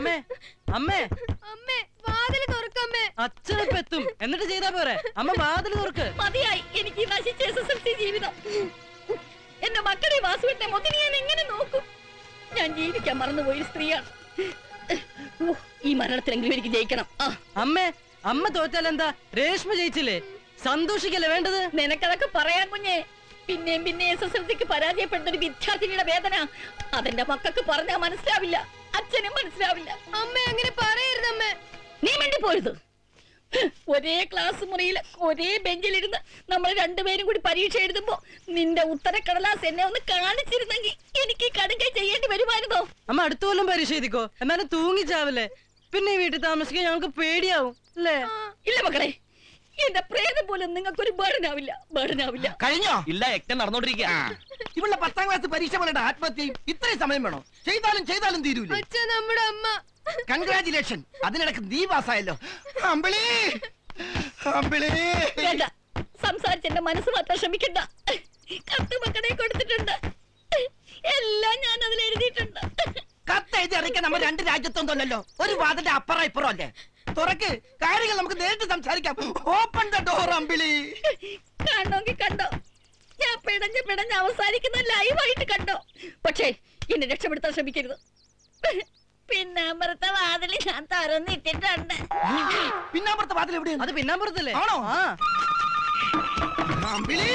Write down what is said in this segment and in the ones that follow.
അമ്മേ അമ്മേ അമ്മേ വാതില് തുറക്കമ്മേ അച്ഛനപ്പ എത്തും എന്നിട്ട് ചെയ്താ പോരെ അമ്മ വാതിൽ തുറക്ക് മതിയായി എനിക്ക് ഈ നശിച്ച എസ് എസ് എൽ സി ജീവിതം എന്റെ മക്കളെ വാസുവിന്റെ മുഖത്തിന് ഞാൻ എങ്ങനെ നോക്കും ഞാൻ ജീവിക്കാൻ മറന്നുപോയ ഒരു സ്ത്രീയാണ് ഓ, ഈ മരണത്തിലെങ്കിലും എനിക്ക് ജയിക്കണം ആ അമ്മേ അമ്മ തോറ്റാൽ എന്താ രേഷ്മ ജയിച്ചില്ലേ സന്തോഷിക്കല്ലേ വേണ്ടത് നിനക്കതൊക്കെ പറയാൻ കുഞ്ഞെ പിന്നെയും പിന്നെ എസ് എസ് എൽ സിക്ക് പരാജയപ്പെടുന്ന ഒരു വിദ്യാർത്ഥിനിയുടെ വേദന അതെന്റെ മക്കൾക്ക് പറഞ്ഞാൽ മനസ്സിലാവില്ല അച്ഛനും മനസ്സിലാവില്ല അമ്മ അങ്ങനെ പറയരുതമ്മേ നീ വേണ്ടി പോരുത് ഒരേ ക്ലാസ് മുറിയിൽ ഒരേ ബെഞ്ചിലിരുന്ന് നമ്മൾ രണ്ടുപേരും കൂടി പരീക്ഷ എഴുതുമ്പോ നിന്റെ ഉത്തരക്കടലാസ് എന്നെ ഒന്ന് കാണിച്ചിരുന്നെങ്കിൽ എനിക്ക് ഈ കടുകൈ ചെയ്യേണ്ടി വരുമായിരുന്നോ അമ്മ അടുത്ത കൊല്ലം പരീക്ഷ എഴുതിക്കോ എന്നാലും തൂങ്ങിച്ചാവില്ലേ പിന്നെ ഈ വീട്ടിൽ താമസിക്കാൻ ഞങ്ങൾക്ക് പേടിയാവും അല്ലേ ഇല്ല മക്കളെ എന്റെ പ്രേതം പോലും നിങ്ങൾക്കൊരു ബേർഡനാവില്ല ബേർഡനാവില്ല കഴിഞ്ഞോ ഇല്ല യജ്ഞം നടന്നോണ്ടിരിക്കുക ഇവളുടെ പത്താം ക്ലാസ് പരീക്ഷ പോലെ ആത്മഹത്യയും ഇത്രയും സമയം വേണോ ചെയ്താലും ചെയ്താലും തീരൂലേ അച്ഛ നമ്മുടെ അമ്മ കൺഗ്രാചുലേഷൻ അതിനിടക്ക് നീ പാസ്സായല്ലോ അമ്പിളി അമ്പിളി വേണ്ട സംസാരിച്ച് എന്റെ മനസ്സ് മാറ്റാൻ ശ്രമിക്കണ്ട കത്ത് മക്കളെ കൊടുത്തിട്ടുണ്ട് എല്ലാം ഞാൻ അതിൽ എഴുതിയിട്ടുണ്ട് കത്ത് എഴുതി അറിയിക്കാൻ നമ്മൾ രണ്ട് രാജ്യത്തൊന്നുമല്ലല്ലോ ഒരു വാതിന്റെ അപ്പുറം ഇപ്പുറം അല്ലേ തുറക്ക് കാര്യങ്ങൾ നമുക്ക് നേരിട്ട് സംസാരിക്കാം ഓപ്പൺ ദ ഡോർ അമ്പിളി കാണണമെങ്കിൽ കണ്ടോ ഞാൻ പിടഞ്ഞ് പിടഞ്ഞ് അവസാനിക്കുന്ന ലൈവായിട്ട് കണ്ടോ പക്ഷേ എന്നെ രക്ഷപ്പെടുത്താൻ ശ്രമിക്കരുത് പിന്നെ അമൃത വാതിൽ ഞാൻ തുറന്നിട്ടിട്ടുണ്ട് പിന്നാമ്പുറത്തെ വാതിൽ എവിടെയാണ് അത് പിന്നാമ്പുറത്തല്ലേ ആണോ? ആ അമ്പിളി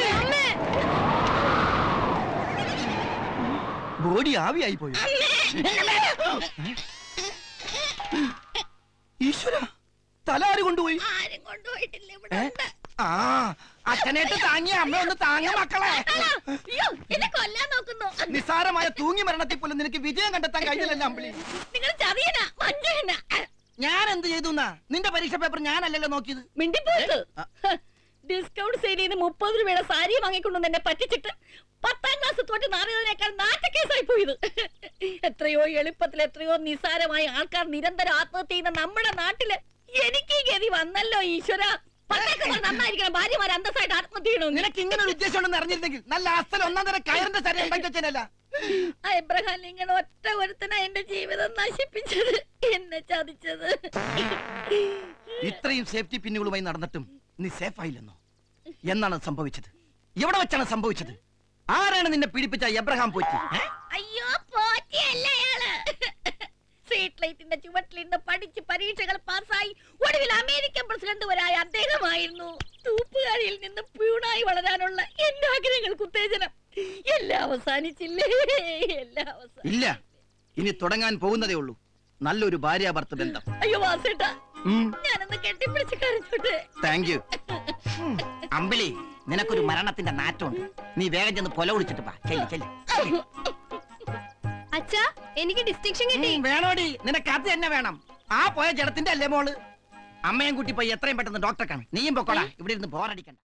ബോഡി ആവിയായി പോയി ഈശ്വര തല ആര് കൊണ്ടുപോയി ആരും കൊണ്ടുപോയിട്ടില്ല ഇവിടെ ഏ? ഉണ്ട്. ആ അച്ഛനായിട്ട് താങ്ങിയ അമ്മ ഒന്ന് താങ്ങ മക്കളെ ആണോ? അയ്യോ എന്നെ കൊല്ലാൻ നോക്കുന്നു നിസ്സാരമായ തൂങ്ങി മരണത്തിൽ പോലും നിനക്ക് വിജയം കണ്ടെത്താൻ കഴിഞ്ഞില്ലല്ലോ അമ്പിളി നിങ്ങൾ ചതിയനാ വഞ്ചകനാ ഞാൻ എന്ത് ചെയ്തു എന്നാ നിന്റെ പരീക്ഷ പേപ്പർ ഞാനല്ലല്ലോ നോക്കിയത് മിണ്ടിപ്പോയത് ഡിസ്കൗണ്ട് സെയിൽ ചെയ്ത് മുപ്പത് രൂപയുടെ സാരി വാങ്ങിക്കൊണ്ടു എന്നെ പറ്റിച്ചിട്ട് പത്താം ക്ലാസ് തോറ്റ് നാറിയതിനേക്കാൾ നാറ്റക്കേസായി പോയത് എത്രയോ എളുപ്പത്തിൽ എത്രയോ നിസാരമായ ആൾക്കാർ നിരന്തരം ആത്മഹത്യ ചെയ്യുന്ന നമ്മുടെ നാട്ടില് എനിക്ക് ഈ ഗതി വന്നല്ലോ ഈശ്വര പണ്ടൊക്കെ പറഞ്ഞ് നന്നായിരിക്കണം ഭാര്യമാർ അന്തസ്സായിട്ട് ആത്മഹത്യ ചെയ്യണമെന്ന് നിനക്ക് ഇങ്ങനെ ഒരു ഉദ്ദേശം ഉണ്ടെന്ന് അറിഞ്ഞിരുന്നെങ്കിൽ നല്ല അസ്ഥല ഒന്നാം തരം കയറിന്റെ സരി ഉണ്ടാക്കി വെച്ചേനല്ല ആ എബ്രഹാം ലിങ്കൺ ഒറ്റ ഒരുത്തന എന്റെ ജീവിതം നശിപ്പിച്ചത് എന്നെ ചതിച്ചത് ഇത്രയും സേഫ്റ്റി പിന്നുകളുമായി നടന്നിട്ടും നീ സേഫ് ആയില്ലെന്നോ എന്നാണ് സംഭവിച്ചത് എവിടെ വെച്ചാണ് സംഭവിച്ചത് ആരാണ് നിന്നെ പീഡിപ്പിച്ച എബ്രഹാം പോറ്റി ഏ? അയ്യോ പോറ്റിയല്ല അയാള് സ്ട്രീറ്റ് ലൈറ്റിന്റെ ചുവട്ടിലിരുന്ന് പഠിച്ച് പരീക്ഷകൾ പാസ്സായി ഒടുവിൽ അമേരിക്കൻ പ്രസിഡന്റ് വരായ അദ്ദേഹമായിരുന്നു തൂപ്പുകാരിയിൽ നിന്ന് പ്യൂണായി വളരാനുള്ള എന്റെ ആഗ്രഹങ്ങൾക്ക് ഉത്തേജനം എല്ലാം അവസാനിച്ചില്ലേ എല്ലാം അവസാനം ഇല്ല ഇനി തുടങ്ങാൻ പോകുന്നതേ ഉള്ളൂ നല്ലൊരു ഭാര്യാഭർത്ത ബന്ധം അയ്യോ വാസേട്ടാ ഞാനൊന്ന് കെട്ടിപ്പിടിച്ച് കരച്ചോട്ടെ താങ്ക് യു അമ്പിളി നിനക്കൊരു മരണത്തിന്റെ നാറ്റമുണ്ട് നീ വേഗം ചെന്ന് പൊല ഒളിച്ചിട്ട് പാ ചെല്ലി ചെല്ലി അച്ഛാ എനിക്ക് ഡിസ്റ്റിങ്ഷൻ കിട്ടി വേണോടി നിനക്ക് അത് തന്നെ വേണം ആ പോയ ജഡത്തിന്റെ അല്ലേ മോള് അമ്മയും കൂട്ടി പോയി എത്രയും പെട്ടെന്ന് ഡോക്ടറെ കാണും നീയും പൊക്കോളാ ഇവിടെ ഇരുന്ന് ബോറടിക്കണ്ട